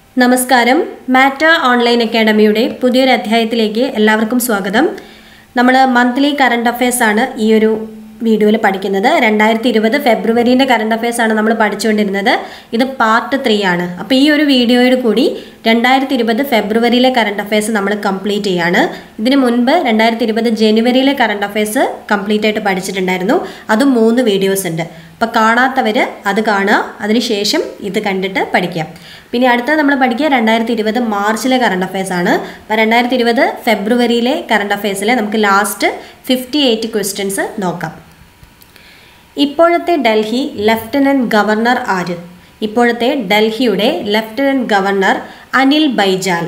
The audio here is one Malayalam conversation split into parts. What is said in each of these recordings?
നമസ്കാരം മാറ്റ ഓൺലൈൻ അക്കാഡമിയുടെ പുതിയൊരു അധ്യായത്തിലേക്ക് എല്ലാവർക്കും സ്വാഗതം നമ്മൾ മന്ത്ലി കറണ്ട് അഫയേഴ്സ് ആണ് ഈ ഒരു വീഡിയോയിൽ പഠിക്കുന്നത് രണ്ടായിരത്തി ഇരുപത് ഫെബ്രുവരിൻ്റെ കറണ്ട് അഫയേഴ്സ് ആണ് നമ്മൾ പഠിച്ചുകൊണ്ടിരുന്നത് ഇത് പാർട്ട് ത്രീ ആണ് അപ്പോൾ ഈ ഒരു വീഡിയോയോട് കൂടി രണ്ടായിരത്തി ഇരുപത് ഫെബ്രുവരിയിലെ കറണ്ട് അഫയേഴ്സ് നമ്മൾ കംപ്ലീറ്റ് ചെയ്യാണ് ഇതിന് മുൻപ് രണ്ടായിരത്തി ഇരുപത് ജനുവരിയിലെ കറണ്ട് അഫയേഴ്സ് കംപ്ലീറ്റ് ആയിട്ട് പഠിച്ചിട്ടുണ്ടായിരുന്നു അതും മൂന്ന് വീഡിയോസ് ഉണ്ട് അപ്പോൾ കാണാത്തവർ അത് കാണുക അതിനുശേഷം ഇത് കണ്ടിട്ട് പഠിക്കാം പിന്നെ അടുത്ത നമ്മൾ പഠിക്കുക രണ്ടായിരത്തി ഇരുപത് മാർച്ചിലെ കറണ്ട് അഫയേഴ്സ് ആണ് അപ്പോൾ രണ്ടായിരത്തി ഇരുപത് ഫെബ്രുവരിയിലെ കറണ്ട് അഫയേഴ്സിലെ നമുക്ക് ലാസ്റ്റ് ഫിഫ്റ്റി എയ്റ്റ് ക്വസ്റ്റ്യൻസ് നോക്കാം ഇപ്പോഴത്തെ ഡൽഹി ലഫ്റ്റനന്റ് ഗവർണർ ആര് ഇപ്പോഴത്തെ ഡൽഹിയുടെ ലഫ്റ്റനന്റ് ഗവർണർ അനിൽ ബൈജാൽ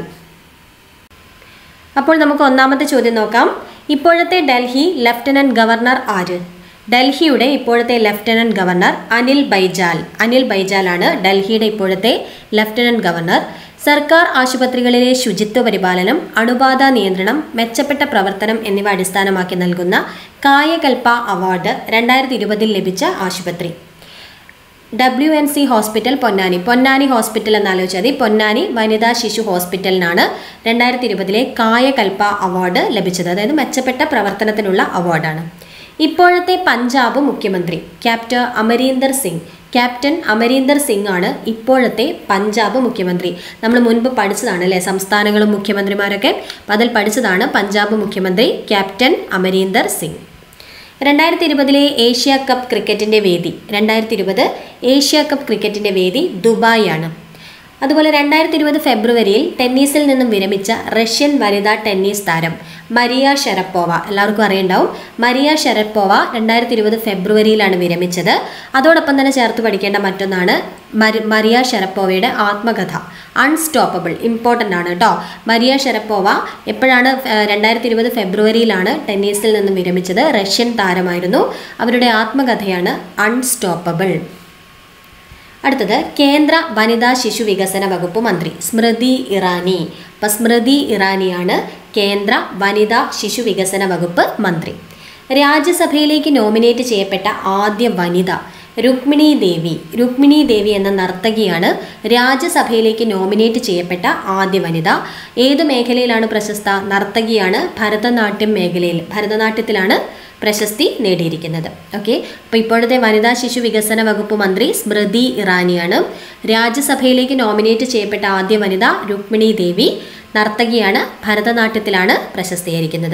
അപ്പോൾ നമുക്ക് ഒന്നാമത്തെ ചോദ്യം നോക്കാം ഇപ്പോഴത്തെ ഡൽഹി ലഫ്റ്റനന്റ് ഗവർണർ ആര് ഡൽഹിയുടെ ഇപ്പോഴത്തെ ലഫ്റ്റനന്റ് ഗവർണർ അനിൽ ബൈജാൽ അനിൽ ബൈജാലാണ് ഡൽഹിയുടെ ഇപ്പോഴത്തെ ലഫ്റ്റനന്റ് ഗവർണർ സർക്കാർ ആശുപത്രികളിലെ ശുചിത്വ പരിപാലനം അണുബാധ നിയന്ത്രണം മെച്ചപ്പെട്ട പ്രവർത്തനം എന്നിവ അടിസ്ഥാനമാക്കി നൽകുന്ന കായകൽപ്പ അവാർഡ് രണ്ടായിരത്തി ഇരുപതിൽ ലഭിച്ച ആശുപത്രി W N C hospital Ponnani Ponnani hospital എന്നാലോചിച്ചാൽ മതി പൊന്നാനി വനിതാ ശിശു ഹോസ്പിറ്റലിനാണ് രണ്ടായിരത്തി ഇരുപതിലെ കായകൽപ്പ അവാർഡ് ലഭിച്ചത് അതായത് മെച്ചപ്പെട്ട പ്രവർത്തനത്തിനുള്ള അവാർഡാണ് ഇപ്പോഴത്തെ പഞ്ചാബ് മുഖ്യമന്ത്രി ക്യാപ്റ്റൻ അമരീന്ദർ സിംഗ് ക്യാപ്റ്റൻ അമരീന്ദർ സിംഗ് ആണ് ഇപ്പോഴത്തെ പഞ്ചാബ് മുഖ്യമന്ത്രി നമ്മൾ മുൻപ് പഠിച്ചതാണ് അല്ലേ സംസ്ഥാനങ്ങളും മുഖ്യമന്ത്രിമാരൊക്കെ അപ്പം അതിൽ പഠിച്ചതാണ് പഞ്ചാബ് മുഖ്യമന്ത്രി ക്യാപ്റ്റൻ അമരീന്ദർ സിംഗ് രണ്ടായിരത്തി ഇരുപതിലെ ഏഷ്യ കപ്പ് ക്രിക്കറ്റിൻ്റെ വേദി രണ്ടായിരത്തി ഇരുപത് ഏഷ്യ കപ്പ് ക്രിക്കറ്റിൻ്റെ വേദി ദുബായ് ആണ് അതുപോലെ രണ്ടായിരത്തി ഇരുപത് ഫെബ്രുവരിയിൽ ടെന്നീസിൽ നിന്നും വിരമിച്ച റഷ്യൻ വനിതാ ടെന്നീസ് താരം മരിയ ഷെറപ്പോവ എല്ലാവർക്കും അറിയണ്ടാവും മരിയ ഷെറപ്പോവ രണ്ടായിരത്തി ഇരുപത് ഫെബ്രുവരിയിലാണ് വിരമിച്ചത് അതോടൊപ്പം തന്നെ ചേർത്ത് പഠിക്കേണ്ട മറ്റൊന്നാണ് മരി മരിയ ഷെറപ്പോവയുടെ ആത്മകഥ അൺസ്റ്റോപ്പബിൾ ഇമ്പോർട്ടൻ്റ് ആണ് കേട്ടോ മരിയ ഷെറപ്പോവ എപ്പോഴാണ് രണ്ടായിരത്തി ഇരുപത് ഫെബ്രുവരിയിലാണ് ടെന്നീസിൽ നിന്നും വിരമിച്ചത് റഷ്യൻ താരമായിരുന്നു അവരുടെ ആത്മകഥയാണ് അൺസ്റ്റോപ്പബിൾ അടുത്തത് കേന്ദ്ര വനിതാ ശിശു വികസന വകുപ്പ് മന്ത്രി സ്മൃതി ഇറാനി അപ്പം സ്മൃതി ഇറാനിയാണ് കേന്ദ്ര വനിതാ ശിശു വികസന വകുപ്പ് മന്ത്രി രാജ്യസഭയിലേക്ക് നോമിനേറ്റ് ചെയ്യപ്പെട്ട ആദ്യ വനിത രുക്മിണി ദേവി രുക്മിണി ദേവി എന്ന നർത്തകിയാണ് രാജ്യസഭയിലേക്ക് നോമിനേറ്റ് ചെയ്യപ്പെട്ട ആദ്യ വനിത ഏത് മേഖലയിലാണ് പ്രശസ്ത നർത്തകിയാണ് ഭരതനാട്യം മേഖലയിൽ ഭരതനാട്യത്തിലാണ് പ്രശസ്തി നേടിയിരിക്കുന്നത് ഓക്കെ അപ്പോൾ ഇപ്പോഴത്തെ വനിതാ ശിശു വികസന വകുപ്പ് മന്ത്രി സ്മൃതി ഇറാനിയാണ് രാജ്യസഭയിലേക്ക് നോമിനേറ്റ് ചെയ്യപ്പെട്ട ആദ്യ വനിത രുക്മിണി ദേവി നർത്തകിയാണ് ഭരതനാട്യത്തിലാണ് പ്രശസ്തീകരിക്കുന്നത്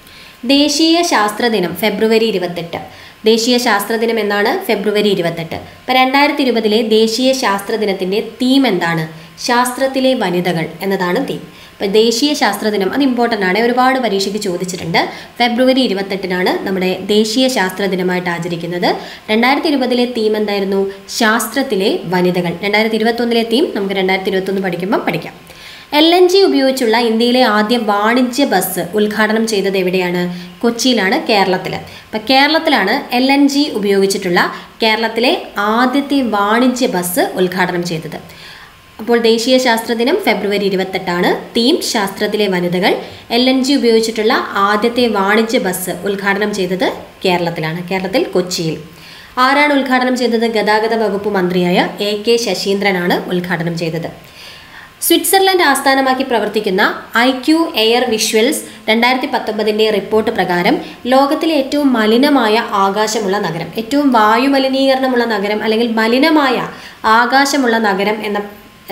ദേശീയ ശാസ്ത്ര ദിനം ഫെബ്രുവരി ഇരുപത്തെട്ട് ദേശീയ ശാസ്ത്ര ദിനം എന്നാണ് ഫെബ്രുവരി ഇരുപത്തെട്ട് ഇപ്പം രണ്ടായിരത്തി ഇരുപതിലെ ദേശീയ ശാസ്ത്ര ദിനത്തിൻ്റെ തീം എന്താണ് ശാസ്ത്രത്തിലെ വനിതകൾ എന്നതാണ് തീം അപ്പോൾ ദേശീയ ശാസ്ത്ര ദിനം അത് ഇമ്പോർട്ടൻ്റ് ആണ് ഒരുപാട് പരീക്ഷയ്ക്ക് ചോദിച്ചിട്ടുണ്ട് ഫെബ്രുവരി ഇരുപത്തെട്ടിനാണ് നമ്മുടെ ദേശീയ ശാസ്ത്ര ദിനമായിട്ട് ആചരിക്കുന്നത് രണ്ടായിരത്തി ഇരുപതിലെ തീം എന്തായിരുന്നു ശാസ്ത്രത്തിലെ വനിതകൾ രണ്ടായിരത്തി ഇരുപത്തൊന്നിലെ തീം നമുക്ക് രണ്ടായിരത്തി ഇരുപത്തൊന്ന് പഠിക്കുമ്പോൾ പഠിക്കാം എൽ എൻ ജി ഉപയോഗിച്ചുള്ള ഇന്ത്യയിലെ ആദ്യ വാണിജ്യ ബസ് ഉദ്ഘാടനം ചെയ്തത് എവിടെയാണ് കൊച്ചിയിലാണ് കേരളത്തിൽ അപ്പം കേരളത്തിലാണ് എൽ എൻ ജി ഉപയോഗിച്ചിട്ടുള്ള കേരളത്തിലെ ആദ്യത്തെ വാണിജ്യ ബസ് ഉദ്ഘാടനം ചെയ്തത് അപ്പോൾ ദേശീയ ശാസ്ത്ര ദിനം ഫെബ്രുവരി ഇരുപത്തെട്ടാണ് തീം ശാസ്ത്രത്തിലെ വനിതകൾ എൽ എൻ ജി ഉപയോഗിച്ചിട്ടുള്ള ആദ്യത്തെ വാണിജ്യ ബസ് ഉദ്ഘാടനം ചെയ്തത് കേരളത്തിലാണ് കേരളത്തിൽ കൊച്ചിയിൽ ആരാണ് ഉദ്ഘാടനം ചെയ്തത് ഗതാഗത വകുപ്പ് മന്ത്രിയായ എ കെ ശശീന്ദ്രനാണ് ഉദ്ഘാടനം ചെയ്തത് സ്വിറ്റ്സർലൻഡ് ആസ്ഥാനമാക്കി പ്രവർത്തിക്കുന്ന ഐ ക്യു എയർ വിഷ്വൽസ് രണ്ടായിരത്തി പത്തൊമ്പതിൻ്റെ റിപ്പോർട്ട് പ്രകാരം ലോകത്തിലെ ഏറ്റവും മലിനമായ ആകാശമുള്ള നഗരം ഏറ്റവും വായുമലിനീകരണമുള്ള നഗരം അല്ലെങ്കിൽ മലിനമായ ആകാശമുള്ള നഗരം എന്ന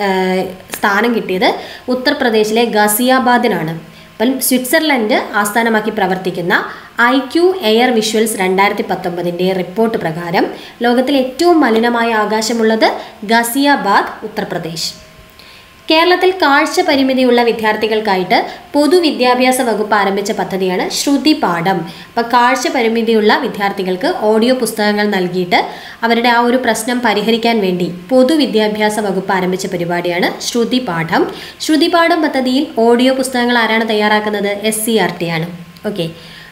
സ്ഥാനം കിട്ടിയത് ഉത്തർപ്രദേശിലെ ഗസിയാബാദിനാണ് അപ്പം സ്വിറ്റ്സർലൻഡ് ആസ്ഥാനമാക്കി പ്രവർത്തിക്കുന്ന ഐ ക്യു എയർ വിഷ്വൽസ് രണ്ടായിരത്തി പത്തൊമ്പതിൻ്റെ റിപ്പോർട്ട് പ്രകാരം ലോകത്തിലെ ഏറ്റവും മലിനമായ ആകാശമുള്ളത് ഗസിയാബാദ് ഉത്തർപ്രദേശ് കേരളത്തിൽ കാഴ്ച പരിമിതിയുള്ള വിദ്യാർത്ഥികൾക്കായിട്ട് പൊതുവിദ്യാഭ്യാസ വകുപ്പ് ആരംഭിച്ച പദ്ധതിയാണ് ശ്രുതി പാഠം അപ്പോൾ കാഴ്ച പരിമിതിയുള്ള വിദ്യാർത്ഥികൾക്ക് ഓഡിയോ പുസ്തകങ്ങൾ നൽകിയിട്ട് അവരുടെ ആ ഒരു പ്രശ്നം പരിഹരിക്കാൻ വേണ്ടി പൊതുവിദ്യാഭ്യാസ വകുപ്പ് ആരംഭിച്ച പരിപാടിയാണ് ശ്രുതി പാഠം ശ്രുതി പാഠം പദ്ധതിയിൽ ഓഡിയോ പുസ്തകങ്ങൾ ആരാണ് തയ്യാറാക്കുന്നത് എസ് സി ആർ ടി ആണ് ഓക്കെ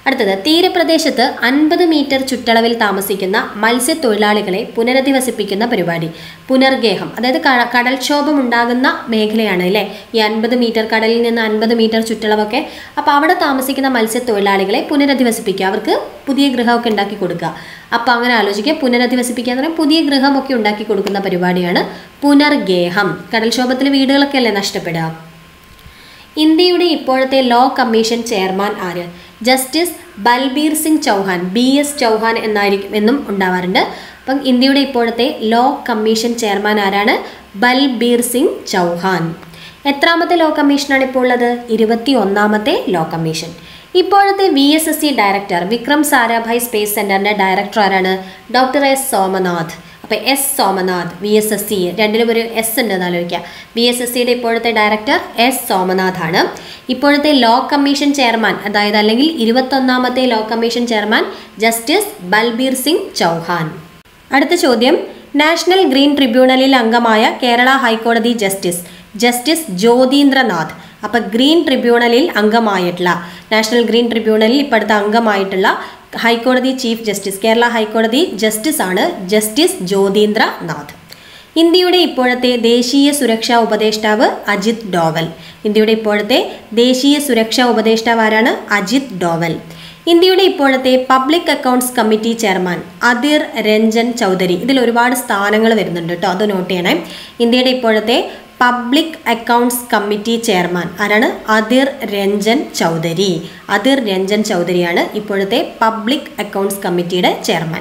അടുത്തത് തീരപ്രദേശത്ത് അൻപത് മീറ്റർ ചുറ്റളവിൽ താമസിക്കുന്ന മത്സ്യത്തൊഴിലാളികളെ പുനരധിവസിപ്പിക്കുന്ന പരിപാടി പുനർഗേഹം അതായത് ക- കടൽക്ഷോഭം ഉണ്ടാകുന്ന മേഖലയാണ് അല്ലേ ഈ അൻപത് മീറ്റർ കടലിൽ നിന്ന് അൻപത് മീറ്റർ ചുറ്റളവൊക്കെ അപ്പോൾ അവിടെ താമസിക്കുന്ന മത്സ്യത്തൊഴിലാളികളെ പുനരധിവസിപ്പിക്കുക അവർക്ക് പുതിയ ഗൃഹമൊക്കെ ഉണ്ടാക്കി കൊടുക്കുക അപ്പോൾ അങ്ങനെ ആലോചിക്കുക പുനരധിവസിപ്പിക്കുക എന്ന് പറഞ്ഞാൽ പുതിയ ഗൃഹമൊക്കെ ഉണ്ടാക്കി കൊടുക്കുന്ന പരിപാടിയാണ് പുനർഗേഹം കടൽക്ഷോഭത്തിൽ വീടുകളൊക്കെ അല്ലേ നഷ്ടപ്പെടുക ഇന്ത്യയുടെ ഇപ്പോഴത്തെ ലോ കമ്മീഷൻ ചെയർമാൻ ആര് justice Balbir Singh Chauhan B S Chauhan എന്നായിരിക്കും എന്നും ഉണ്ടാവാറുണ്ട് അപ്പം ഇന്ത്യയുടെ ഇപ്പോഴത്തെ ലോ കമ്മീഷൻ ചെയർമാൻ ആരാണ് ബൽബീർ സിംഗ് ചൗഹാൻ എത്രാമത്തെ ലോ കമ്മീഷനാണ് ഇപ്പോൾ ഉള്ളത് ഇരുപത്തി ഒന്നാമത്തെ ലോ കമ്മീഷൻ ഇപ്പോഴത്തെ V S S C director Vikram Sarabhai space സെന്ററിന്റെ ഡയറക്ടർ ആരാണ് ഡോക്ടർ എസ് സോമനാഥ് അപ്പോൾ S Somanath V S S C രണ്ടിലും ഒരു എസ് ഉണ്ട് എന്ന് ആലോചിക്കുക വി എസ് എസ് സിയുടെ ഇപ്പോഴത്തെ ഡയറക്ടർ എസ് സോമനാഥ് ആണ് ഇപ്പോഴത്തെ ലോ കമ്മീഷൻ ചെയർമാൻ അതായത് അല്ലെങ്കിൽ ഇരുപത്തൊന്നാമത്തെ law commission chairman justice Balbir Singh Chauhan അടുത്ത ചോദ്യം നാഷണൽ ഗ്രീൻ ട്രിബ്യൂണലിൽ അംഗമായ കേരള ഹൈക്കോടതി ജസ്റ്റിസ് ജസ്റ്റിസ് ജ്യോതീന്ദ്രനാഥ് അപ്പം ഗ്രീൻ ട്രിബ്യൂണലിൽ അംഗമായിട്ടുള്ള നാഷണൽ ഗ്രീൻ ട്രിബ്യൂണലിൽ ഇപ്പോഴത്തെ അംഗമായിട്ടുള്ള ഹൈക്കോടതി ചീഫ് ജസ്റ്റിസ് കേരള ഹൈക്കോടതി ജസ്റ്റിസ് ആണ് ജസ്റ്റിസ് ജ്യോതീന്ദ്രനാഥ് ഇന്ത്യയുടെ ഇപ്പോഴത്തെ ദേശീയ സുരക്ഷാ ഉപദേഷ്ടാവ് അജിത് ഡോവൽ ഇന്ത്യയുടെ ഇപ്പോഴത്തെ ദേശീയ സുരക്ഷാ ഉപദേഷ്ടാവ് ആരാണ് അജിത് ഡോവൽ ഇന്ത്യയുടെ ഇപ്പോഴത്തെ public accounts committee chairman Adhir Ranjan Chowdhury ഇതിൽ ഒരുപാട് സ്ഥാനങ്ങൾ വരുന്നുണ്ട് കേട്ടോ അത് നോട്ട് ചെയ്യണേ ഇന്ത്യയുടെ ഇപ്പോഴത്തെ പബ്ലിക് അക്കൗണ്ട്സ് കമ്മിറ്റി ചെയർമാൻ ആരാണ് അദിർ രഞ്ജൻ ചൗധരി അദിർ രഞ്ജൻ ചൗധരിയാണ് ഇപ്പോഴത്തെ പബ്ലിക് അക്കൗണ്ട്സ് കമ്മിറ്റിയുടെ ചെയർമാൻ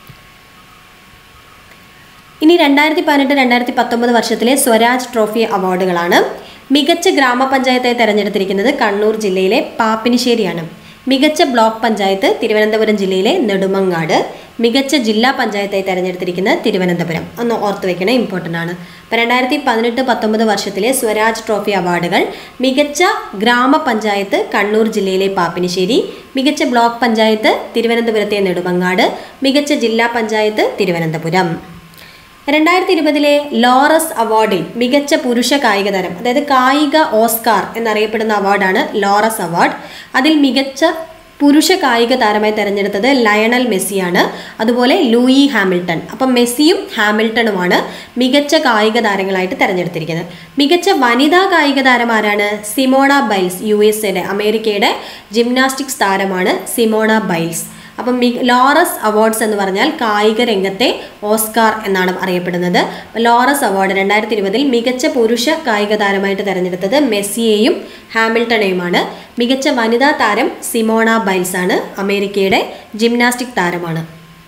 ഇനി രണ്ടായിരത്തി പതിനെട്ട് രണ്ടായിരത്തി പത്തൊമ്പത് വർഷത്തിലെ സ്വരാജ് ട്രോഫി അവാർഡുകളാണ് മികച്ച ഗ്രാമപഞ്ചായത്തായി തെരഞ്ഞെടുത്തിരിക്കുന്നത് കണ്ണൂർ ജില്ലയിലെ പാപ്പിനിശ്ശേരിയാണ് മികച്ച ബ്ലോക്ക് പഞ്ചായത്ത് തിരുവനന്തപുരം ജില്ലയിലെ നെടുമങ്ങാട് മികച്ച ജില്ലാ പഞ്ചായത്തായി തെരഞ്ഞെടുത്തിരിക്കുന്നത് തിരുവനന്തപുരം ഒന്ന് ഓർത്ത് വെക്കണേ ഇമ്പോർട്ടൻ്റ് ആണ് അപ്പോൾ രണ്ടായിരത്തി പതിനെട്ട് പത്തൊമ്പത് വർഷത്തിലെ സ്വരാജ് ട്രോഫി അവാർഡുകൾ മികച്ച ഗ്രാമപഞ്ചായത്ത് കണ്ണൂർ ജില്ലയിലെ പാപ്പിനിശ്ശേരി മികച്ച ബ്ലോക്ക് പഞ്ചായത്ത് തിരുവനന്തപുരത്തെ നെടുമങ്ങാട് മികച്ച ജില്ലാ പഞ്ചായത്ത് തിരുവനന്തപുരം രണ്ടായിരത്തി ഇരുപതിലെ ലോറസ് അവാർഡിൽ മികച്ച പുരുഷ കായിക താരം അതായത് കായിക ഓസ്കാർ എന്നറിയപ്പെടുന്ന അവാർഡാണ് ലോറസ് അവാർഡ് അതിൽ മികച്ച പുരുഷ കായിക താരമായി തെരഞ്ഞെടുത്തത് ലയണൽ മെസ്സിയാണ് അതുപോലെ ലൂയി ഹാമിൽട്ടൺ അപ്പം മെസ്സിയും ഹാമിൽട്ടണുമാണ് മികച്ച കായിക താരങ്ങളായിട്ട് തെരഞ്ഞെടുത്തിരിക്കുന്നത് മികച്ച വനിതാ കായിക താരം ആരാണ് സിമോണ ബൈൽസ് യു എസ് എയുടെ അമേരിക്കയുടെ ജിംനാസ്റ്റിക്സ് താരമാണ് സിമോണ ബൈൽസ് അപ്പം മി ലോറസ് അവാർഡ്സ് എന്ന് പറഞ്ഞാൽ കായിക രംഗത്തെ ഓസ്കാർ എന്നാണ് അറിയപ്പെടുന്നത് ലോറസ് അവാർഡ് രണ്ടായിരത്തി ഇരുപതിൽ മികച്ച പുരുഷ കായിക താരമായിട്ട് തെരഞ്ഞെടുത്തത് മെസ്സിയെയും ഹാമിൽട്ടണെയുമാണ് മികച്ച വനിതാ താരം സിമോണ ബൈൽസ് ആണ് അമേരിക്കയുടെ ജിംനാസ്റ്റിക് താരമാണ്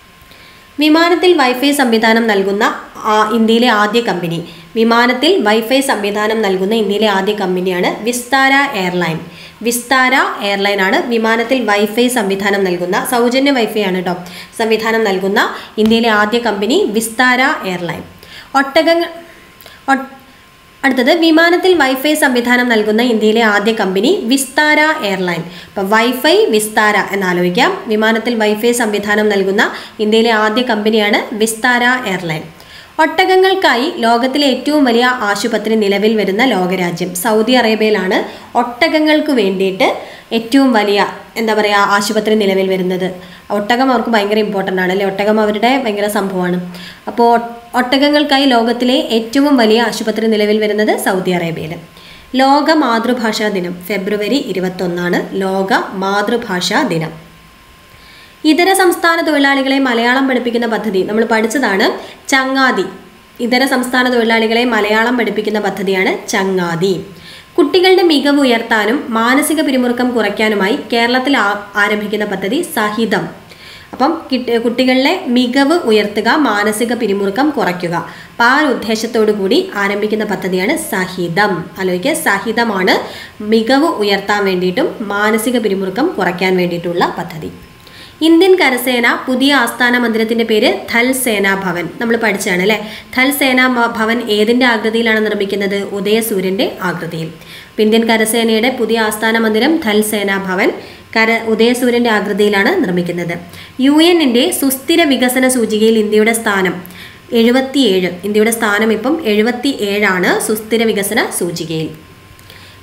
വിമാനത്തിൽ വൈഫൈ സംവിധാനം നൽകുന്ന ആ, ഇന്ത്യയിലെ ആദ്യ കമ്പനി വിമാനത്തിൽ വൈഫൈ സംവിധാനം നൽകുന്ന ഇന്ത്യയിലെ ആദ്യ കമ്പനിയാണ് വിസ്താര എയർലൈൻ വിസ്താര എയർലൈൻ ആണ് വിമാനത്തിൽ വൈഫൈ സംവിധാനം നൽകുന്ന സൗജന്യ വൈഫൈ ആണ് കേട്ടോ സംവിധാനം നൽകുന്ന ഇന്ത്യയിലെ ആദ്യ കമ്പനി വിസ്താര എയർലൈൻ ഒട്ടകങ്ങൾ ഒ- അടുത്തത് വിമാനത്തിൽ വൈഫൈ സംവിധാനം നൽകുന്ന ഇന്ത്യയിലെ ആദ്യ കമ്പനി വിസ്താര എയർലൈൻ അപ്പോൾ വൈഫൈ വിസ്താര എന്നാലോചിക്കാം വിമാനത്തിൽ വൈഫൈ സംവിധാനം നൽകുന്ന ഇന്ത്യയിലെ ആദ്യ കമ്പനിയാണ് വിസ്താര എയർലൈൻ ഒട്ടകങ്ങൾക്കായി ലോകത്തിലെ ഏറ്റവും വലിയ ആശുപത്രി നിലവിൽ വരുന്ന ലോകരാജ്യം സൗദി അറേബ്യയിലാണ് ഒട്ടകങ്ങൾക്ക് വേണ്ടിയിട്ട് ഏറ്റവും വലിയ എന്താ പറയുക ആശുപത്രി നിലവിൽ വരുന്നത് ഒട്ടകം അവർക്ക് ഭയങ്കര ഇമ്പോർട്ടൻ്റ് ആണ് അല്ലേ ഒട്ടകം അവരുടെ ഭയങ്കര സംഭവമാണ് അപ്പോൾ ഒട്ടകങ്ങൾക്കായി ലോകത്തിലെ ഏറ്റവും വലിയ ആശുപത്രി നിലവിൽ വരുന്നത് സൗദി അറേബ്യയിൽ ലോക മാതൃഭാഷാ ദിനം ഫെബ്രുവരി ഇരുപത്തൊന്നാണ് ലോക മാതൃഭാഷാ ദിനം ഇതര സംസ്ഥാന തൊഴിലാളികളെ മലയാളം പഠിപ്പിക്കുന്ന പദ്ധതി നമ്മൾ പഠിച്ചതാണ് ചങ്ങാതി ഇതര സംസ്ഥാന തൊഴിലാളികളെ മലയാളം പഠിപ്പിക്കുന്ന പദ്ധതിയാണ് ചങ്ങാതി കുട്ടികളുടെ മികവ് ഉയർത്താനും മാനസിക പിരിമുറുക്കം കുറയ്ക്കാനുമായി കേരളത്തിൽ ആ- ആരംഭിക്കുന്ന പദ്ധതി സഹിതം അപ്പം കിട്ട് കുട്ടികളിലെ മികവ് ഉയർത്തുക മാനസിക പിരിമുറുക്കം കുറയ്ക്കുക അപ്പം ആ ഒരു ഉദ്ദേശത്തോടു കൂടി ആരംഭിക്കുന്ന പദ്ധതിയാണ് സഹിതം ആലോചിക്കുക സഹിതമാണ് മികവ് ഉയർത്താൻ വേണ്ടിയിട്ടും മാനസിക പിരിമുറുക്കം കുറയ്ക്കാൻ വേണ്ടിയിട്ടുള്ള പദ്ധതി ഇന്ത്യൻ കരസേന പുതിയ ആസ്ഥാന മന്ദിരത്തിന്റെ പേര് ഥൽ സേനാ ഭവൻ നമ്മൾ പഠിച്ചാണ് അല്ലേ ഥൽ സേനാ മ- ഭവൻ ഏതിന്റെ ആകൃതിയിലാണ് നിർമ്മിക്കുന്നത് ഉദയസൂര്യന്റെ ആകൃതിയിൽ അപ്പം ഇന്ത്യൻ കരസേനയുടെ പുതിയ ആസ്ഥാന മന്ദിരം ഥൽ സേനാ ഭവൻ കര ഉദയസൂര്യന്റെ ആകൃതിയിലാണ് നിർമ്മിക്കുന്നത് യു എന്നിന്റെ സുസ്ഥിര വികസന സൂചികയിൽ ഇന്ത്യയുടെ സ്ഥാനം എഴുപത്തിയേഴ് ഇന്ത്യയുടെ സ്ഥാനം ഇപ്പം എഴുപത്തി ഏഴാണ് സുസ്ഥിര വികസന സൂചികയിൽ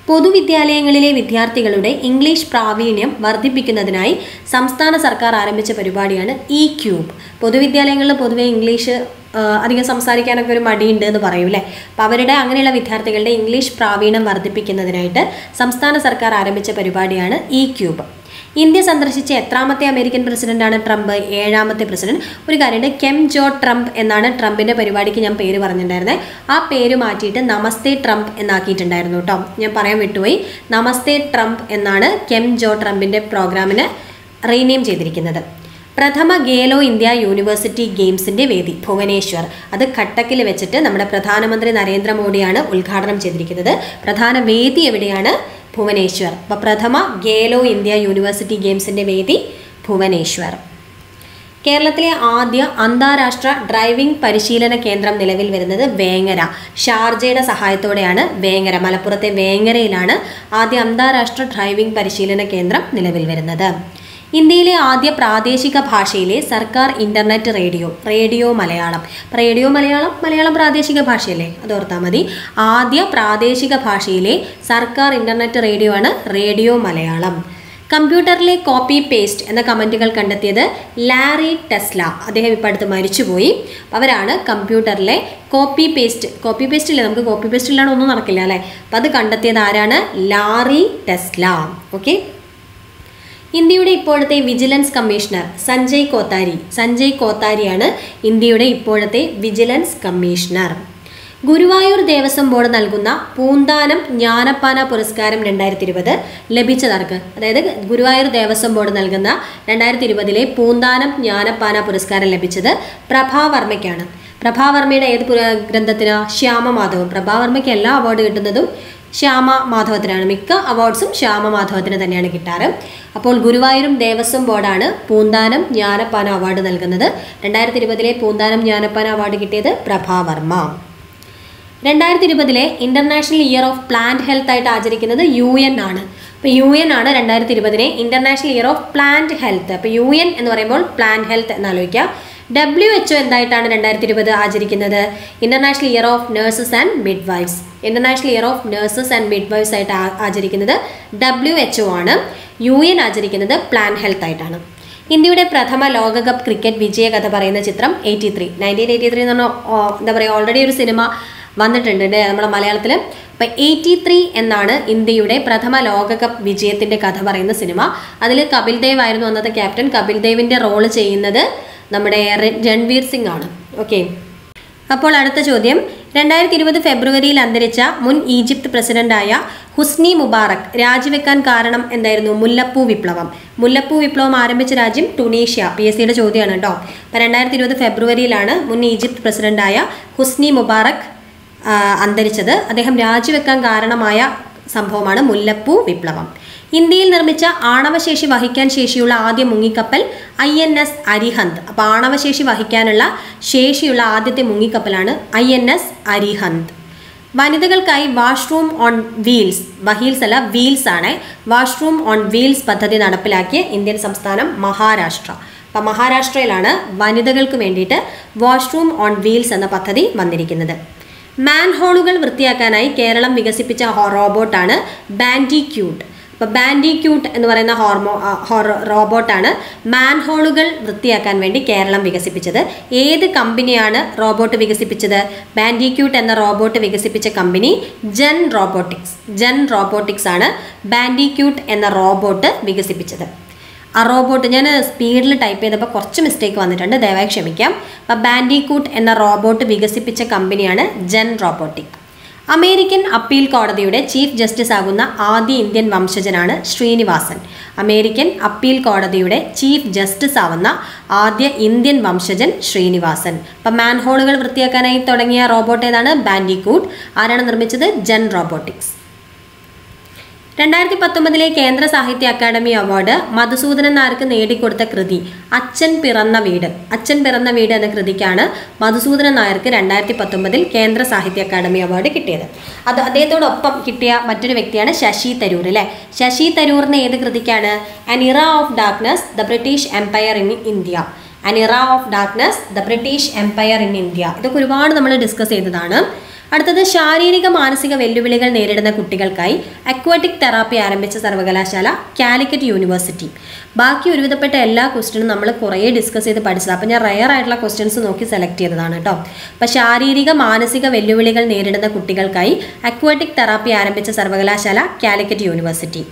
പൊതുവിദ്യാലയങ്ങളിലെ വിദ്യാർത്ഥികളുടെ ഇംഗ്ലീഷ് പ്രാവീണ്യം വർദ്ധിപ്പിക്കുന്നതിനായി സംസ്ഥാന സർക്കാർ ആരംഭിച്ച പരിപാടിയാണ് ഇ ക്യൂബ് പൊതുവിദ്യാലയങ്ങളിൽ പൊതുവെ ഇംഗ്ലീഷ് ആ, അധികം സംസാരിക്കാനൊക്കെ ഒരു മടിയുണ്ട് എന്ന് പറയും അല്ലേ അപ്പോൾ അവരുടെ അങ്ങനെയുള്ള വിദ്യാർത്ഥികളുടെ ഇംഗ്ലീഷ് പ്രാവീണ്യം വർദ്ധിപ്പിക്കുന്നതിനായിട്ട് സംസ്ഥാന സർക്കാർ ആരംഭിച്ച പരിപാടിയാണ് ഇ ക്യൂബ് ഇന്ത്യ സന്ദർശിച്ച എത്രാമത്തെ അമേരിക്കൻ പ്രസിഡന്റാണ് ട്രംപ് ഏഴാമത്തെ പ്രസിഡന്റ് ഒരു കാര്യമുണ്ട് കെം ജോ ട്രംപ് എന്നാണ് ട്രംപിന്റെ പരിപാടിക്ക് ഞാൻ പേര് പറഞ്ഞിട്ടുണ്ടായിരുന്നത് ആ പേര് മാറ്റിയിട്ട് നമസ്തേ ട്രംപ് എന്നാക്കിയിട്ടുണ്ടായിരുന്നു കേട്ടോ ഞാൻ പറയാൻ വിട്ടുപോയി നമസ്തേ ട്രംപ് എന്നാണ് കെം ജോ ട്രംപിന്റെ പ്രോഗ്രാമിന് റീനെയിം ചെയ്തിരിക്കുന്നത് പ്രഥമ ഗേലോ ഇന്ത്യ യൂണിവേഴ്സിറ്റി ഗെയിംസിന്റെ വേദി ഭുവനേശ്വർ അത് കട്ടക്കിൽ വെച്ചിട്ട് നമ്മുടെ പ്രധാനമന്ത്രി നരേന്ദ്രമോദിയാണ് ഉദ്ഘാടനം ചെയ്തിരിക്കുന്നത് പ്രധാന വേദി എവിടെയാണ് ഭുവനേശ്വർ അപ്പോൾ പ്രഥമ ഗേലോ ഇന്ത്യ യൂണിവേഴ്സിറ്റി ഗെയിംസിന്റെ വേദി ഭുവനേശ്വർ കേരളത്തിലെ ആദ്യ അന്താരാഷ്ട്ര ഡ്രൈവിംഗ് പരിശീലന കേന്ദ്രം നിലവിൽ വരുന്നത് വേങ്ങര ഷാർജയുടെ സഹായത്തോടെയാണ് വേങ്ങര മലപ്പുറത്തെ വേങ്ങരയിലാണ് ആദ്യ അന്താരാഷ്ട്ര ഡ്രൈവിംഗ് പരിശീലന കേന്ദ്രം നിലവിൽ വരുന്നത് ഇന്ത്യയിലെ ആദ്യ പ്രാദേശിക ഭാഷയിലെ സർക്കാർ ഇന്റർനെറ്റ് റേഡിയോ റേഡിയോ മലയാളം അപ്പോൾ റേഡിയോ മലയാളം മലയാളം പ്രാദേശിക ഭാഷയല്ലേ അത് ഓർത്താൽ മതി ആദ്യ പ്രാദേശിക ഭാഷയിലെ സർക്കാർ ഇന്റർനെറ്റ് റേഡിയോ ആണ് റേഡിയോ മലയാളം കമ്പ്യൂട്ടറിലെ കോപ്പി പേസ്റ്റ് എന്ന കമൻറ്റുകൾ കണ്ടെത്തിയത് ലാറി ടെസ്ല അദ്ദേഹം ഇപ്പം അടുത്ത് മരിച്ചുപോയി അവരാണ് കമ്പ്യൂട്ടറിലെ കോപ്പി പേസ്റ്റ് കോപ്പി പേസ്റ്റ് ഇല്ല നമുക്ക് കോപ്പി പേസ്റ്റ് ഇല്ലാണ്ട് ഒന്നും നടക്കില്ല അല്ലേ അപ്പം അത് കണ്ടെത്തിയത് ആരാണ് ലാറി ടെസ്ല ഓക്കെ ഇന്ത്യയുടെ ഇപ്പോഴത്തെ വിജിലൻസ് കമ്മീഷണർ സഞ്ജയ് കോത്താരി സഞ്ജയ് കോത്താരിയാണ് ഇന്ത്യയുടെ ഇപ്പോഴത്തെ vigilance commissioner Guruvayur Devaswom board നൽകുന്ന പൂന്താനം ജ്ഞാനപ്പാന പുരസ്കാരം രണ്ടായിരത്തി ഇരുപത് ലഭിച്ചതാർക്ക് അതായത് ഗുരുവായൂർ ദേവസ്വം ബോർഡ് നൽകുന്ന രണ്ടായിരത്തി ഇരുപതിലെ പൂന്താനം ജ്ഞാനപ്പാന പുരസ്കാരം ലഭിച്ചത് പ്രഭാവർമ്മയ്ക്കാണ് പ്രഭാവർമ്മയുടെ ഏത് പുര ഗ്രന്ഥത്തിന് ശ്യാമമാധവം പ്രഭാവർമ്മയ്ക്ക് എല്ലാ അവാർഡ് കിട്ടുന്നതും ശ്യാമ മാധവത്തിനാണ് മിക്ക അവാർഡ്സും ശ്യാമ മാധവത്തിന് തന്നെയാണ് കിട്ടാറ് അപ്പോൾ ഗുരുവായൂരും ദേവസ്വം ബോർഡാണ് പൂന്താനം ജ്ഞാനപ്പാന അവാർഡ് നൽകുന്നത് രണ്ടായിരത്തി ഇരുപതിലെ പൂന്താനം ജ്ഞാനപ്പാന അവാർഡ് കിട്ടിയത് പ്രഭാവർമ്മ രണ്ടായിരത്തി ഇരുപതിലെ international year of plant health ആയിട്ട് ആചരിക്കുന്നത് യു എൻ ആണ് അപ്പോൾ യു എൻ ആണ് രണ്ടായിരത്തി ഇരുപതിനെ international year of plant health അപ്പോൾ യു എൻ എന്ന് പറയുമ്പോൾ പ്ലാന്റ് ഹെൽത്ത് എന്ന് ആലോചിക്കുക ഡബ്ല്യു എച്ച് ഒ എന്തായിട്ടാണ് രണ്ടായിരത്തി ഇരുപത് ആചരിക്കുന്നത് international year of nurses and midwives international year of nurses and midwives ആയിട്ട് ആ- ആചരിക്കുന്നത് ഡബ്ല്യു എച്ച് ഒ ആണ് യു എൻ ആചരിക്കുന്നത് പ്ലാൻ ഹെൽത്ത് ആയിട്ടാണ് ഇന്ത്യയുടെ പ്രഥമ ലോകകപ്പ് ക്രിക്കറ്റ് വിജയകഥ പറയുന്ന ചിത്രം eighty three nineteen eighty three എന്ന് പറഞ്ഞാൽ ഓ, എന്താ പറയുക ഓൾറെഡി ഒരു സിനിമ വന്നിട്ടുണ്ട് ല്ലേ നമ്മുടെ മലയാളത്തിൽ അപ്പം എയ്റ്റി ത്രീ എന്നാണ് ഇന്ത്യയുടെ പ്രഥമ ലോകകപ്പ് വിജയത്തിൻ്റെ കഥ പറയുന്ന സിനിമ അതിൽ കപിൽ ദേവ് ആയിരുന്നു അന്നത്തെ ക്യാപ്റ്റൻ കപിൽ ദേവിൻ്റെ റോള് ചെയ്യുന്നത് നമ്മുടെ ര- രൺവീർ സിംഗ് ആണ് ഓക്കെ അപ്പോൾ അടുത്ത ചോദ്യം രണ്ടായിരത്തി ഇരുപത് ഫെബ്രുവരിയിൽ അന്തരിച്ച മുൻ ഈജിപ്ത് പ്രസിഡന്റായ ഹുസ്നി മുബാറക് രാജിവെക്കാൻ കാരണം എന്തായിരുന്നു മുല്ലപ്പൂ വിപ്ലവം മുല്ലപ്പൂ വിപ്ലവം ആരംഭിച്ച രാജ്യം ടുണീഷ്യ പി എസ് സിയുടെ ചോദ്യമാണ് കേട്ടോ അപ്പോൾ രണ്ടായിരത്തി ഇരുപത് ഫെബ്രുവരിയിലാണ് മുൻ ഈജിപ്ത് പ്രസിഡന്റായ ഹുസ്നി മുബാറക് ആ, അന്തരിച്ചത് അദ്ദേഹം രാജിവെക്കാൻ കാരണമായ സംഭവമാണ് മുല്ലപ്പൂ വിപ്ലവം ഇന്ത്യയിൽ നിർമ്മിച്ച ആണവശേഷി വഹിക്കാൻ ശേഷിയുള്ള ആദ്യ മുങ്ങിക്കപ്പൽ ഐ എൻ എസ് അരിഹന്ത് അപ്പോൾ ആണവശേഷി വഹിക്കാനുള്ള ശേഷിയുള്ള ആദ്യത്തെ മുങ്ങിക്കപ്പലാണ് ഐ എൻ എസ് അരിഹന്ത് വനിതകൾക്കായി വാഷ്റൂം ഓൺ വീൽസ് വഹീൽസ് അല്ല വീൽസ് ആണ് വാഷ്റൂം ഓൺ വീൽസ് പദ്ധതി നടപ്പിലാക്കിയ ഇന്ത്യൻ സംസ്ഥാനം മഹാരാഷ്ട്ര അപ്പം മഹാരാഷ്ട്രയിലാണ് വനിതകൾക്ക് വേണ്ടിയിട്ട് വാഷ്റൂം ഓൺ വീൽസ് എന്ന പദ്ധതി വന്നിരിക്കുന്നത് മാൻഹോളുകൾ വൃത്തിയാക്കാനായി കേരളം വികസിപ്പിച്ച ഹോ- റോബോട്ടാണ് ബാൻഡിക്യൂട്ട് അപ്പോൾ ബാൻഡിക്യൂട്ട് എന്ന് പറയുന്ന ഹോർമോ ആ, ഹോർ- റോബോട്ടാണ് മാൻഹോളുകൾ വൃത്തിയാക്കാൻ വേണ്ടി കേരളം വികസിപ്പിച്ചത് ഏത് കമ്പനിയാണ് റോബോട്ട് വികസിപ്പിച്ചത് ബാൻഡിക്യൂട്ട് എന്ന റോബോട്ട് വികസിപ്പിച്ച കമ്പനി ജെൻ റോബോട്ടിക്സ് ജെൻ റോബോട്ടിക്സ് ആണ് ബാൻഡിക്യൂട്ട് എന്ന റോബോട്ട് വികസിപ്പിച്ചത് ആ റോബോട്ട് ഞാൻ സ്പീഡിൽ ടൈപ്പ് ചെയ്തപ്പോൾ കുറച്ച് മിസ്റ്റേക്ക് വന്നിട്ടുണ്ട് ദയവായി ക്ഷമിക്കാം അപ്പോൾ ബാൻഡിക്കൂട്ട് എന്ന റോബോട്ട് വികസിപ്പിച്ച കമ്പനിയാണ് ജെൻ റോബോട്ടിക് അമേരിക്കൻ അപ്പീൽ കോടതിയുടെ ചീഫ് ജസ്റ്റിസ് ആകുന്ന ആദ്യ ഇന്ത്യൻ വംശജനാണ് ശ്രീനിവാസൻ അമേരിക്കൻ അപ്പീൽ കോടതിയുടെ ചീഫ് ജസ്റ്റിസ് ആവുന്ന ആദ്യ ഇന്ത്യൻ വംശജൻ ശ്രീനിവാസൻ അപ്പം മാൻഹോളുകൾ വൃത്തിയാക്കാനായി തുടങ്ങിയ റോബോട്ട് ഏതാണ് ബാൻഡിക്കൂട്ട് ആരാണ് നിർമ്മിച്ചത് ജെൻ റോബോട്ടിക്സ് രണ്ടായിരത്തി പത്തൊമ്പതിലെ കേന്ദ്ര സാഹിത്യ അക്കാദമി അവാർഡ് മധുസൂദനൻ നായർക്ക് നേടിക്കൊടുത്ത കൃതി അച്ഛൻ പിറന്ന വീട് അച്ഛൻ പിറന്ന വീട് എന്ന കൃതിക്കാണ് മധുസൂദനൻ നായർക്ക് രണ്ടായിരത്തി പത്തൊമ്പതിൽ കേന്ദ്ര സാഹിത്യ അക്കാദമി അവാർഡ് കിട്ടിയത് അത് അദ്ദേഹത്തോടൊപ്പം കിട്ടിയ മറ്റൊരു വ്യക്തിയാണ് ശശി തരൂർ അല്ലേ ശശി തരൂറിന് ഏത് കൃതിക്കാണ് an era of darkness the British empire in India an era of darkness the British empire in India ഇതൊക്കെ ഒരുപാട് നമ്മൾ ഡിസ്കസ് ചെയ്തതാണ് അടുത്തത് ശാരീരിക മാനസിക വെല്ലുവിളികൾ നേരിടുന്ന കുട്ടികൾക്കായി അക്വാറ്റിക് തെറാപ്പി ആരംഭിച്ച സർവകലാശാല കാലിക്കറ്റ് യൂണിവേഴ്സിറ്റി ബാക്കി ഒരുവിധപ്പെട്ട എല്ലാ ക്വസ്റ്റ്യനും നമ്മൾ കുറേ ഡിസ്കസ് ചെയ്ത് പഠിച്ചത് അപ്പം ഞാൻ റയർ ആയിട്ടുള്ള ക്വസ്റ്റ്യൻസ് നോക്കി സെലക്ട് ചെയ്തതാണ് കേട്ടോ അപ്പം ശാരീരിക മാനസിക വെല്ലുവിളികൾ നേരിടുന്ന കുട്ടികൾക്കായി അക്വാറ്റിക് തെറാപ്പി ആരംഭിച്ച സർവകലാശാല കാലിക്കറ്റ് യൂണിവേഴ്സിറ്റി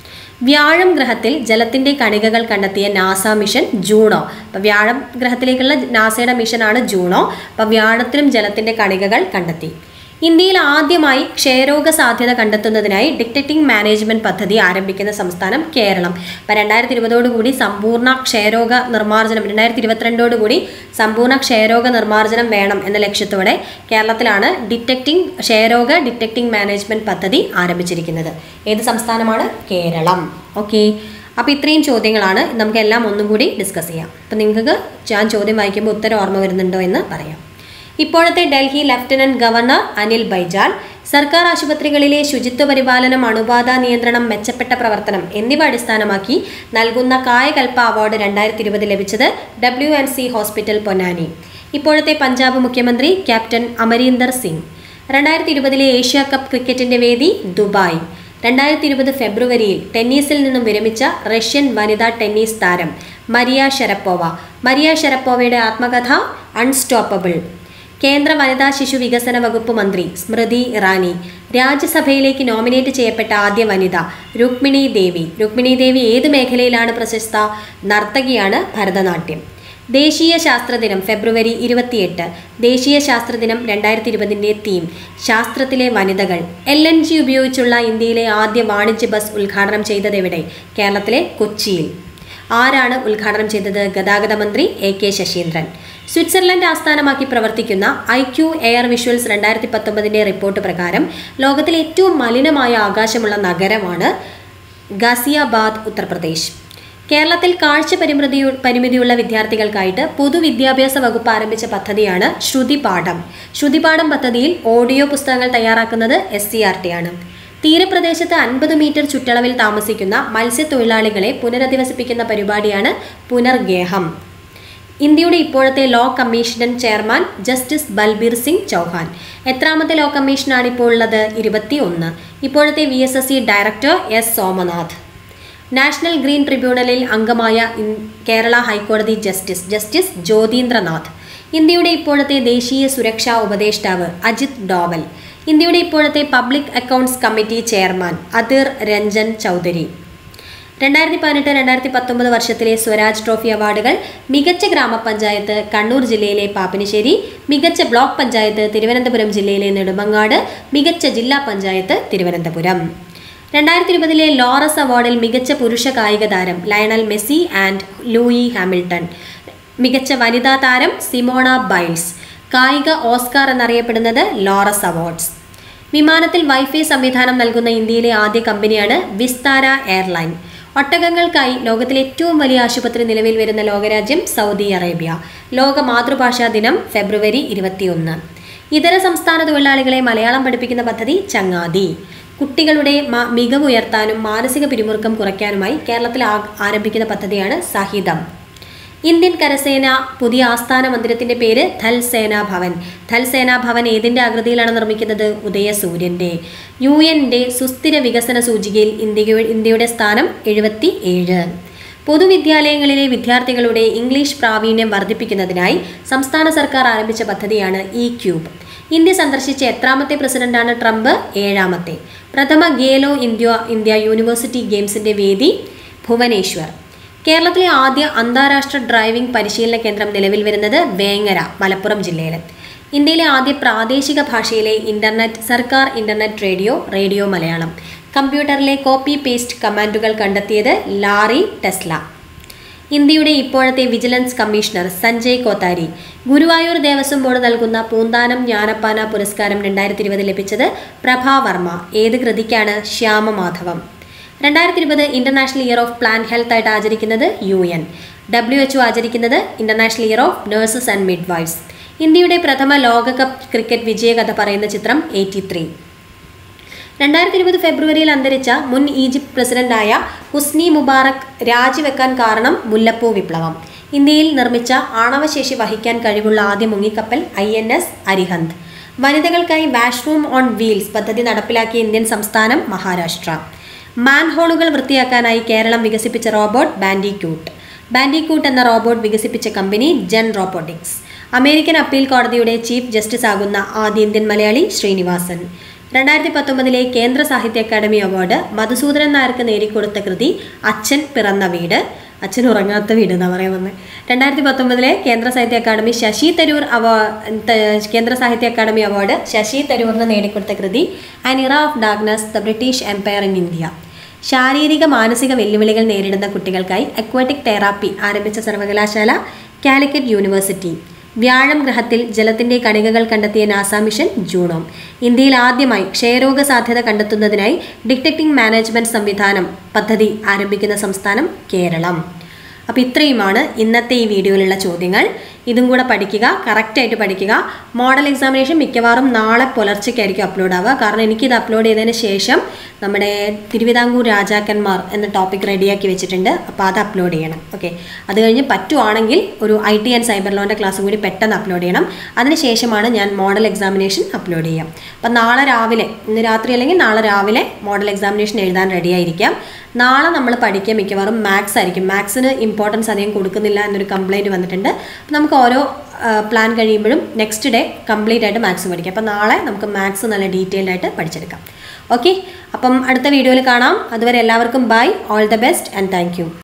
വ്യാഴം ഗ്രഹത്തിൽ ജലത്തിന്റെ കണികകൾ കണ്ടെത്തിയ നാസ മിഷൻ ജൂണോ അപ്പം വ്യാഴം ഗ്രഹത്തിലേക്കുള്ള നാസയുടെ മിഷനാണ് ജൂണോ അപ്പം വ്യാഴത്തിലും ജലത്തിന്റെ കണികകൾ കണ്ടെത്തി ഇന്ത്യയിൽ ആദ്യമായി ക്ഷയരോഗ സാധ്യത കണ്ടെത്തുന്നതിനായി ഡിറ്റക്റ്റിംഗ് മാനേജ്മെന്റ് പദ്ധതി ആരംഭിക്കുന്ന സംസ്ഥാനം കേരളം അപ്പം രണ്ടായിരത്തി ഇരുപതോടുകൂടി സമ്പൂർണ്ണ ക്ഷയരോഗ നിർമ്മാർജ്ജനം രണ്ടായിരത്തി ഇരുപത്തിരണ്ടോടുകൂടി സമ്പൂർണ്ണ ക്ഷയരോഗ നിർമ്മാർജ്ജനം വേണം എന്ന ലക്ഷ്യത്തോടെ കേരളത്തിലാണ് ഡിറ്റക്റ്റിംഗ് ക്ഷയരോഗ ഡിറ്റക്റ്റിംഗ് മാനേജ്മെന്റ് പദ്ധതി ആരംഭിച്ചിരിക്കുന്നത് ഏത് സംസ്ഥാനമാണ് കേരളം ഓക്കെ അപ്പോൾ ഇത്രയും ചോദ്യങ്ങളാണ് നമുക്ക് എല്ലാം ഒന്നും കൂടി ഡിസ്കസ് ചെയ്യാം അപ്പം നിങ്ങൾക്ക് ഞാൻ ചോദ്യം വായിക്കുമ്പോൾ ഉത്തരം ഓർമ്മ വരുന്നുണ്ടോ എന്ന് പറയാം ഇപ്പോഴത്തെ ഡൽഹി ലഫ്റ്റനന്റ് ഗവർണർ അനിൽ ബൈജാൽ സർക്കാർ ആശുപത്രികളിലെ ശുചിത്വ പരിപാലനം അണുബാധ നിയന്ത്രണം മെച്ചപ്പെട്ട പ്രവർത്തനം എന്നിവ അടിസ്ഥാനമാക്കി നൽകുന്ന കായകൽപ്പ അവാർഡ് രണ്ടായിരത്തി ഇരുപത് ലഭിച്ചത് W N C hospital Ponnani ഇപ്പോഴത്തെ പഞ്ചാബ് മുഖ്യമന്ത്രി ക്യാപ്റ്റൻ അമരീന്ദർ സിംഗ് രണ്ടായിരത്തി ഇരുപതിലെ ഏഷ്യ കപ്പ് ക്രിക്കറ്റിന്റെ വേദി ദുബായ് രണ്ടായിരത്തി ഇരുപത് ഫെബ്രുവരിയിൽ ടെന്നീസിൽ നിന്നും വിരമിച്ച റഷ്യൻ വനിതാ ടെന്നീസ് താരം മരിയ ഷെറപ്പോവ മരിയ ഷെറപ്പോവയുടെ ആത്മകഥ അൺസ്റ്റോപ്പബിൾ കേന്ദ്ര വനിതാ ശിശു വികസന വകുപ്പ് മന്ത്രി സ്മൃതി ഇറാനി രാജ്യസഭയിലേക്ക് നോമിനേറ്റ് ചെയ്യപ്പെട്ട ആദ്യ വനിത രുക്മിണി ദേവി രുക്മിണി ദേവി ഏത് മേഖലയിലാണ് പ്രശസ്ത നർത്തകിയാണ് ഭരതനാട്യം ദേശീയ ശാസ്ത്രദിനം ഫെബ്രുവരി ഇരുപത്തിയെട്ട് ദേശീയ ശാസ്ത്രദിനം രണ്ടായിരത്തി ഇരുപതിൻ്റെ തീം ശാസ്ത്രത്തിലെ വനിതകൾ എൽ എൻ ജി ഉപയോഗിച്ചുള്ള ഇന്ത്യയിലെ ആദ്യ വാണിജ്യ ബസ് ഉദ്ഘാടനം ചെയ്തതെവിടെ കേരളത്തിലെ കൊച്ചിയിൽ ആരാണ് ഉദ്ഘാടനം ചെയ്തത് ഗതാഗത മന്ത്രി എ കെ ശശീന്ദ്രൻ സ്വിറ്റ്സർലൻഡ് ആസ്ഥാനമാക്കി പ്രവർത്തിക്കുന്ന ഐ ക്യു എയർ വിഷ്വൽസ് രണ്ടായിരത്തി പത്തൊമ്പതിൻ്റെ റിപ്പോർട്ട് പ്രകാരം ലോകത്തിലെ ഏറ്റവും മലിനമായ ആകാശമുള്ള നഗരമാണ് ഗാസിയാബാദ് ഉത്തർപ്രദേശ് കേരളത്തിൽ കാഴ്ച പരിമിതി പരിമിതിയുള്ള വിദ്യാർത്ഥികൾക്കായിട്ട് പൊതുവിദ്യാഭ്യാസ വകുപ്പ് ആരംഭിച്ച പദ്ധതിയാണ് ശ്രുതിപാഠം ശ്രുതിപാഠം പദ്ധതിയിൽ ഓഡിയോ പുസ്തകങ്ങൾ തയ്യാറാക്കുന്നത് എസ് സി ആർ ടി ആണ് തീരപ്രദേശത്ത് അൻപത് മീറ്റർ ചുറ്റളവിൽ താമസിക്കുന്ന മത്സ്യത്തൊഴിലാളികളെ പുനരധിവസിപ്പിക്കുന്ന പരിപാടിയാണ് പുനർഗേഹം ഇന്ത്യയുടെ ഇപ്പോഴത്തെ law commission chairman justice Balbir Singh Chauhan എത്രാമത്തെ ലോ കമ്മീഷനാണ് ഇപ്പോൾ ഉള്ളത് ഇരുപത്തി ഒന്ന് ഇപ്പോഴത്തെ V S S C director S Somanath national green ട്രിബ്യൂണലിൽ അംഗമായ ഇൻ- കേരള ഹൈക്കോടതി ജസ്റ്റിസ് ജസ്റ്റിസ് ജ്യോതീന്ദ്രനാഥ് ഇന്ത്യയുടെ ഇപ്പോഴത്തെ ദേശീയ സുരക്ഷാ ഉപദേഷ്ടാവ് അജിത് ഡോവൽ ഇന്ത്യയുടെ ഇപ്പോഴത്തെ പബ്ലിക് അക്കൗണ്ട്സ് കമ്മിറ്റി ചെയർമാൻ അതിർ രഞ്ജൻ ചൗധരി രണ്ടായിരത്തി പതിനെട്ട് രണ്ടായിരത്തി പത്തൊമ്പത് വർഷത്തിലെ സ്വരാജ് ട്രോഫി അവാർഡുകൾ മികച്ച ഗ്രാമപഞ്ചായത്ത് കണ്ണൂർ ജില്ലയിലെ പാപ്പിനിശ്ശേരി മികച്ച ബ്ലോക്ക് പഞ്ചായത്ത് തിരുവനന്തപുരം ജില്ലയിലെ നെടുമങ്ങാട് മികച്ച ജില്ലാ പഞ്ചായത്ത് തിരുവനന്തപുരം രണ്ടായിരത്തി ഇരുപതിലെ ലോറസ് അവാർഡിൽ മികച്ച പുരുഷ കായിക താരം Lionel Messi and Lewis Hamilton മികച്ച വനിതാ താരം സിമോണ ബൈൽസ് കായിക ഓസ്കാർ എന്നറിയപ്പെടുന്നത് ലോറസ് അവാർഡ്സ് വിമാനത്തിൽ വൈഫൈ സംവിധാനം നൽകുന്ന ഇന്ത്യയിലെ ആദ്യ കമ്പനിയാണ് വിസ്താര എയർലൈൻ ഒട്ടകങ്ങൾക്കായി ലോകത്തിലെ ഏറ്റവും വലിയ ആശുപത്രി നിലവിൽ വരുന്ന ലോകരാജ്യം സൗദി അറേബ്യ ലോക മാതൃഭാഷാ ദിനം ഫെബ്രുവരി ഇരുപത്തിയൊന്ന് ഇതര സംസ്ഥാന തൊഴിലാളികളെ മലയാളം പഠിപ്പിക്കുന്ന പദ്ധതി ചങ്ങാതി കുട്ടികളുടെ മ- മികവ് ഉയർത്താനും മാനസിക പിരിമുറുക്കം കുറയ്ക്കാനുമായി കേരളത്തിൽ ആ- ആരംഭിക്കുന്ന പദ്ധതിയാണ് സഹിതം ഇന്ത്യൻ കരസേന പുതിയ ആസ്ഥാന മന്ദിരത്തിന്റെ പേര് ധൽ സേനാ ഭവൻ ധൽ സേനാ ഭവൻ ഏതിന്റെ ആകൃതിയിലാണ് നിർമ്മിക്കുന്നത് ഉദയസൂര്യന്റെ യു എൻ്റെ സുസ്ഥിര വികസന സൂചികയിൽ ഇന്ത്യ ഇന്ത്യയുടെ സ്ഥാനം എഴുപത്തി ഏഴ് പൊതുവിദ്യാലയങ്ങളിലെ വിദ്യാർത്ഥികളുടെ ഇംഗ്ലീഷ് പ്രാവീണ്യം വർദ്ധിപ്പിക്കുന്നതിനായി സംസ്ഥാന സർക്കാർ ആരംഭിച്ച പദ്ധതിയാണ് ഇ ക്യൂബ് ഇന്ത്യ സന്ദർശിച്ച എത്രാമത്തെ പ്രസിഡന്റാണ് ട്രംപ് ഏഴാമത്തെ പ്രഥമ ഗേലോ ഇന്ത്യ ഇന്ത്യ യൂണിവേഴ്സിറ്റി ഗെയിംസിന്റെ വേദി ഭുവനേശ്വർ കേരളത്തിലെ ആദ്യ അന്താരാഷ്ട്ര ഡ്രൈവിംഗ് പരിശീലന കേന്ദ്രം നിലവിൽ വരുന്നത് വേങ്ങര മലപ്പുറം ജില്ലയിൽ ഇന്ത്യയിലെ ആദ്യ പ്രാദേശിക ഭാഷയിലെ ഇന്റർനെറ്റ് സർക്കാർ ഇന്റർനെറ്റ് റേഡിയോ റേഡിയോ മലയാളം കമ്പ്യൂട്ടറിലെ കോപ്പി പേസ്റ്റ് കമാൻഡുകൾ കണ്ടെത്തിയത് ലാറി ടെസ്ല ഇന്ത്യയുടെ ഇപ്പോഴത്തെ vigilance commissioner Sanjay Kothari Guruvayur Devaswom board നൽകുന്ന പൂന്താനം ജ്ഞാനപ്പാന പുരസ്കാരം രണ്ടായിരത്തി ഇരുപത് ലഭിച്ചത് പ്രഭാ വർമ്മ ഏത് കൃതിക്കാണ് ശ്യാമമാധവം രണ്ടായിരത്തി ഇരുപത് international year of plan health ആയിട്ട് ആചരിക്കുന്നത് യു എൻ ഡബ്ല്യു എച്ച് ആചരിക്കുന്നത് international year of nurses and midwives ഇന്ത്യയുടെ പ്രഥമ ലോകകപ്പ് ക്രിക്കറ്റ് വിജയകഥ പറയുന്ന ചിത്രം എയ്റ്റി ത്രീ രണ്ടായിരത്തി ഇരുപത് ഫെബ്രുവരിയിൽ അന്തരിച്ച മുൻ ഈജിപ്ത് പ്രസിഡന്റായ ഹുസ്നി മുബാറക് രാജിവെക്കാൻ കാരണം മുല്ലപ്പൂ വിപ്ലവം ഇന്ത്യയിൽ നിർമ്മിച്ച ആണവശേഷി വഹിക്കാൻ കഴിവുള്ള ആദ്യ മുങ്ങിക്കപ്പൽ ഐ എൻ എസ് അരിഹന്ത് വനിതകൾക്കായി വാഷ്റൂം ഓൺ വീൽസ് പദ്ധതി നടപ്പിലാക്കിയ ഇന്ത്യൻ സംസ്ഥാനം മഹാരാഷ്ട്ര മാൻഹോളുകൾ വൃത്തിയാക്കാനായി കേരളം വികസിപ്പിച്ച റോബോട്ട് ബാൻഡിക്യൂട്ട് ബാൻഡിക്യൂട്ട് എന്ന റോബോട്ട് വികസിപ്പിച്ച company Gen Robotics American appeal കോടതിയുടെ ചീഫ് ജസ്റ്റിസ് ആകുന്ന ആദ്യ ഇന്ത്യൻ മലയാളി ശ്രീനിവാസൻ രണ്ടായിരത്തി പത്തൊമ്പതിലെ കേന്ദ്ര സാഹിത്യ അക്കാദമി അവാർഡ് മധുസൂദനൻ നായർക്ക് നേടിക്കൊടുത്ത കൃതി അച്ഛൻ പിറന്ന വീട് അച്ഛൻ ഉറങ്ങാത്ത വീട് എന്നാ പറയാൻ വന്നത് രണ്ടായിരത്തി പത്തൊമ്പതിലെ കേന്ദ്ര സാഹിത്യ അക്കാദമി ശശി തരൂർ അവാ ത- കേന്ദ്ര സാഹിത്യ അക്കാദമി അവാർഡ് ശശി തരൂറിന് നേടിക്കൊടുത്ത കൃതി an era of darkness the British empire in India ശാരീരിക മാനസിക വെല്ലുവിളികൾ നേരിടുന്ന കുട്ടികൾക്കായി അക്വാറ്റിക് തെറാപ്പി ആരംഭിച്ച സർവകലാശാല കാലിക്കറ്റ് യൂണിവേഴ്സിറ്റി വ്യാഴം ഗ്രഹത്തിൽ ജലത്തിന്റെ കണികകൾ കണ്ടെത്തിയ നാസ മിഷൻ ജൂണോ ഇന്ത്യയിൽ ആദ്യമായി ക്ഷയരോഗ സാധ്യത കണ്ടെത്തുന്നതിനായി ഡിറ്റക്ടിംഗ് മാനേജ്മെന്റ് സംവിധാനം പദ്ധതി ആരംഭിക്കുന്ന സംസ്ഥാനം കേരളം അപ്പോൾ ഇത്രയുമാണ് ഇന്നത്തെ ഈ വീഡിയോയിലുള്ള ചോദ്യങ്ങൾ ഇതും കൂടെ പഠിക്കുക കറക്റ്റായിട്ട് പഠിക്കുക മോഡൽ എക്സാമിനേഷൻ മിക്കവാറും നാളെ പുലർച്ചയ്ക്കായിരിക്കും അപ്ലോഡ് ആവുക കാരണം എനിക്കിത് അപ്ലോഡ് ചെയ്തതിന് ശേഷം നമ്മുടെ തിരുവിതാംകൂർ രാജാക്കന്മാർ എന്ന ടോപ്പിക് റെഡിയാക്കി വെച്ചിട്ടുണ്ട് അപ്പോൾ അത് അപ്ലോഡ് ചെയ്യണം ഓക്കെ അത് കഴിഞ്ഞ് പറ്റുവാണെങ്കിൽ ഒരു ഐ ടി ആൻഡ് സൈബർ ലോൻ്റെ ക്ലാസ്സും കൂടി പെട്ടെന്ന് അപ്ലോഡ് ചെയ്യണം അതിനുശേഷമാണ് ഞാൻ മോഡൽ എക്സാമിനേഷൻ അപ്ലോഡ് ചെയ്യാം അപ്പം നാളെ രാവിലെ ഇന്ന് രാത്രി അല്ലെങ്കിൽ നാളെ രാവിലെ മോഡൽ എക്സാമിനേഷൻ എഴുതാൻ റെഡിയായിരിക്കാം നാളെ നമ്മൾ പഠിക്കുക മിക്കവാറും മാത്സ് ആയിരിക്കും മാത്സിന് ഇമ്പോർട്ടൻസ് അധികം കൊടുക്കുന്നില്ല എന്നൊരു കംപ്ലൈൻറ്റ് വന്നിട്ടുണ്ട് അപ്പം നമുക്ക് ഓരോ പ്ലാൻ കഴിയുമ്പോഴും നെക്സ്റ്റ് ഡേ കംപ്ലീറ്റ് ആയിട്ട് മാത്സ് പഠിക്കാം അപ്പം നാളെ നമുക്ക് മാത്സ് നല്ല ഡീറ്റെയിൽഡ് ആയിട്ട് പഠിച്ചെടുക്കാം ഓക്കെ അപ്പം അടുത്ത വീഡിയോയിൽ കാണാം അതുവരെ എല്ലാവർക്കും bye all the best and thank U